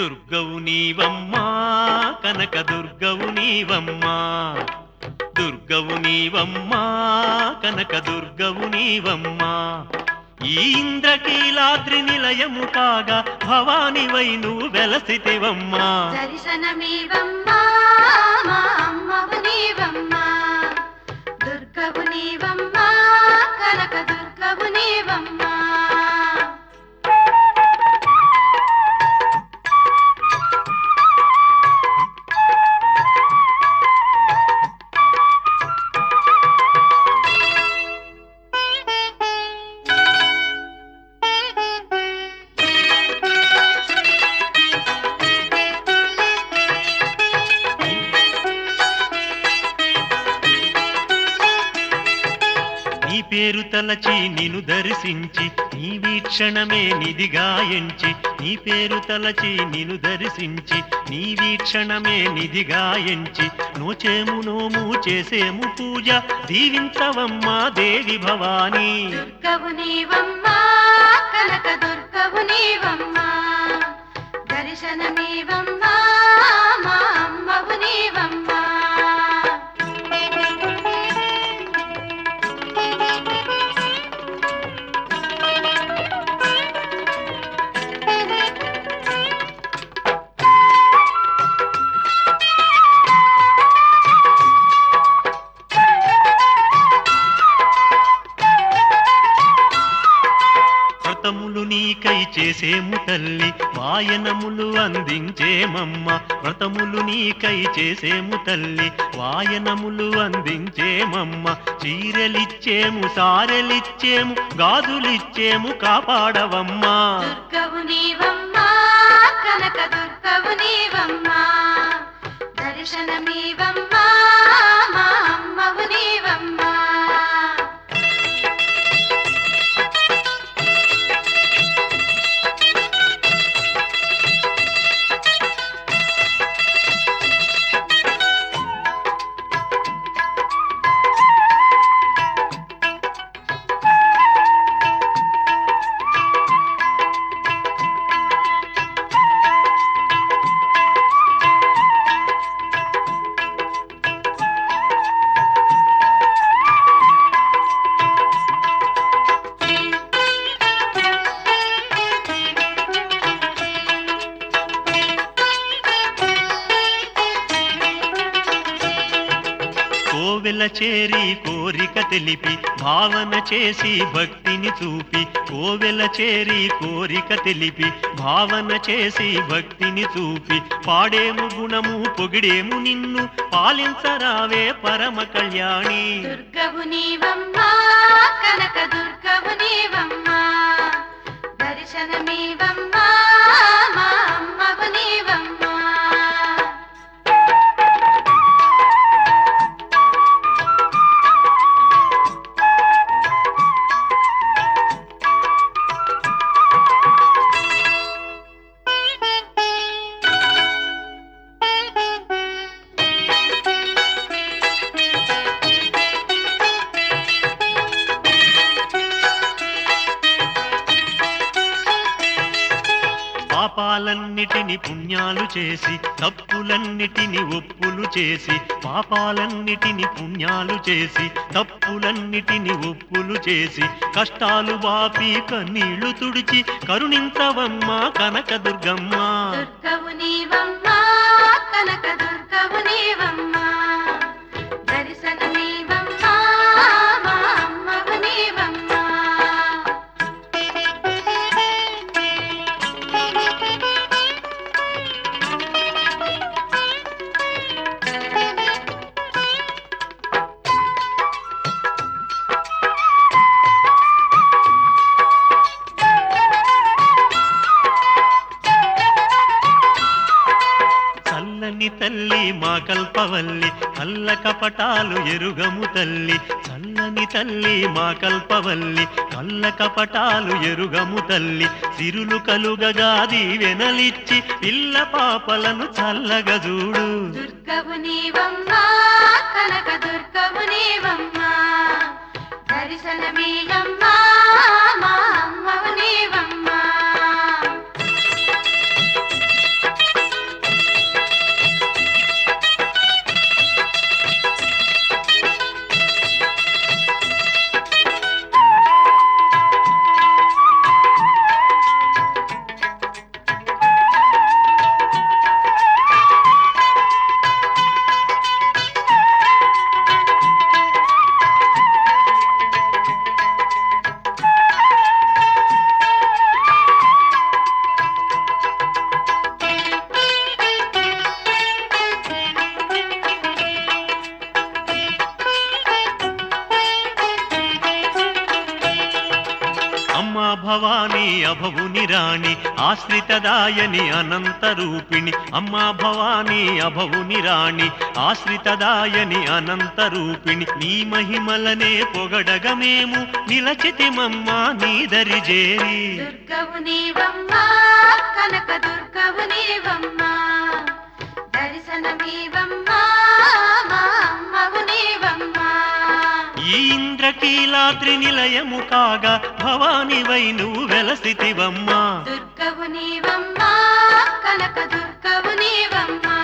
దుర్గవు నీవమ్మా కనక దుర్గవు నీవమ్మా దుర్గవు నీవమ్మా కనక దుర్గవు నీవమ్మా ఈ ఇంద్రకీలాద్రి నిలయము కాగా భవానివై నువ్వు వెలసితివమ్మా దర్శనమీవమ్మా మా అమ్మవు నీవమ్మా దుర్గవు నీవమ్మా కనక దుర్గవు నీవమ్మా నీ పేరు తలచి నిన్ను దర్శించి నీ వీక్షణమే నిధిగా ఎంచి నీ పేరు తలచి నిన్ను దర్శించి నీ వీక్షణమే నిధిగా ఎంచి నోచేము నోము చేసేము పూజ దీవించవమ్మా దేవి భవానీ దుర్గవు నీవమ్మా కనక దుర్గవు నీవమ్మా దర్శనమీవమ్మా మా అమ్మవు నీవమ్మా వ్రతములు నీకై చేసేము తల్లి వాయనములు అందించేమమ్మ వ్రతములు నీకై చేసేము తల్లి వాయనములు అందించేమమ్మ చీరలిచ్చేము సారెలిచ్చేము గాజులిచ్చేము కాపాడవమ్మా దుర్గవు నీవమ్మా కనక దుర్గవు నీవమ్మా దర్శనమీవమ్మా మా అమ్మవు నీవమ్మా కోవెల చేరి కోరిక తెలిపి భావన చేసి భక్తిని చూపి కోవెల చేరి కోరిక తెలిపి భావన చేసి భక్తిని చూపి పాడేము గుణము పొగిడేము నిన్ను పాలించరావే పరమ కళ్యాణి దుర్గవు నీవమ్మా కనక దుర్గవు నీవమ్మా దర్శనమీవమ్మా మా అమ్మవు నీవమ్మా పాపాలన్నిటిని పుణ్యాలు చేసి తప్పులన్నిటిని ఒప్పులు చేసి పాపాలన్నిటిని పుణ్యాలు చేసి తప్పులన్నిటిని ఒప్పులు చేసి కష్టాలు బాపి కన్నీళ్లు తుడిచి కరుణించవమ్మా కనకదుర్గమ్మ దుర్గవు నీవమ్మా కనక దుర్గవు నీవమ్మా దర్శనమీవమ్మా మా అమ్మవు నీవమ్మా చల్లని తల్లి మా కల్పవల్లి కల్ల కపటాలు ఎరుగము తల్లి చల్లని తల్లి మా కల్పవల్లి కల్ల కపటాలు ఎరుగము తల్లి సిరులు కలుగగా దీవెనలిచ్చి పిల్ల పాపలను చల్లగా చూడు దుర్గవు నీవమ్మా కనక దుర్గవు నీవమ్మా దర్శనమీయమ్మా మా అమ్మవు నీవమ్మా అభవుని రాణి ఆశ్రితదాయని అనంత రూపిణి అమ్మా భవానీ అభవుని రాణి ఆశ్రితదాయని అనంత రూపిణి నీ మహిమలనే పొగడగ మేము నిలచితిమమ్మా నీ దరిజేరి దుర్గవు నీవమ్మా కనక దుర్గవు నీవమ్మా దర్శనమీవమ్మా మా అమ్మవు నీవమ్మా ఈ ఇంద్రకీలాద్రి నిలయము కాగా భవానివై నువ్వు వెలసితివమ్మా దుర్గవు నీవమ్మా కనక దుర్గవు నీవమ్మా